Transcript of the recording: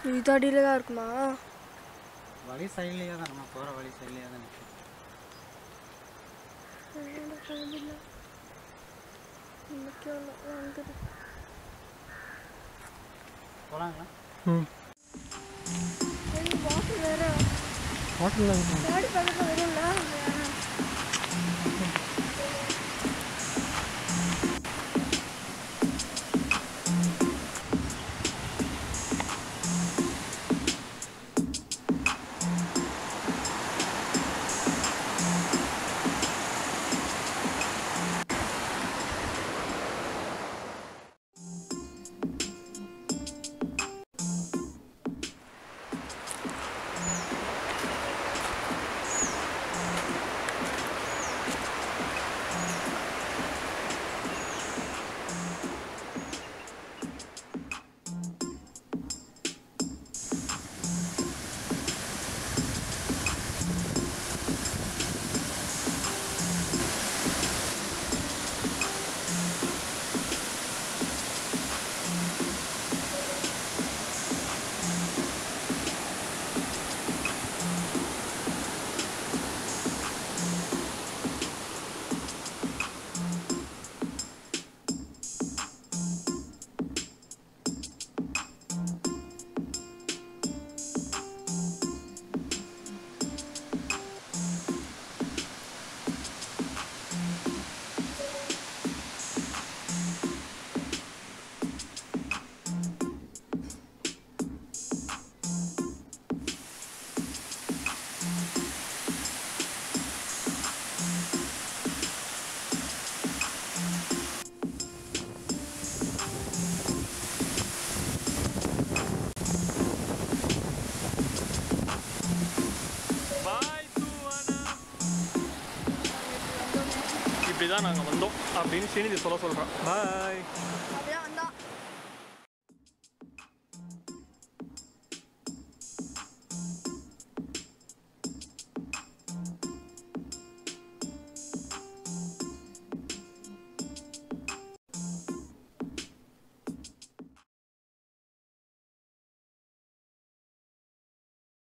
இது அடியில் தான் இருக்குமா வழி சைட்லேயே தான் நம்ம போகிற வழி சைட்லேயே தான் நிற்கும் என்னோட குழந்தைல இன்னைக்கு ஒன்று வந்துடு போகலாங்களா ம் வாட்டர் வேற ஹோட்டலில் தேடி பக்கத்தில் வரும்ல பாய் இப்படி தான் நாங்கள் வந்தோம் அப்படின்னு ஸ்ரீநிதி சொல்ல சொல்கிறோம் பாய் அப்படியே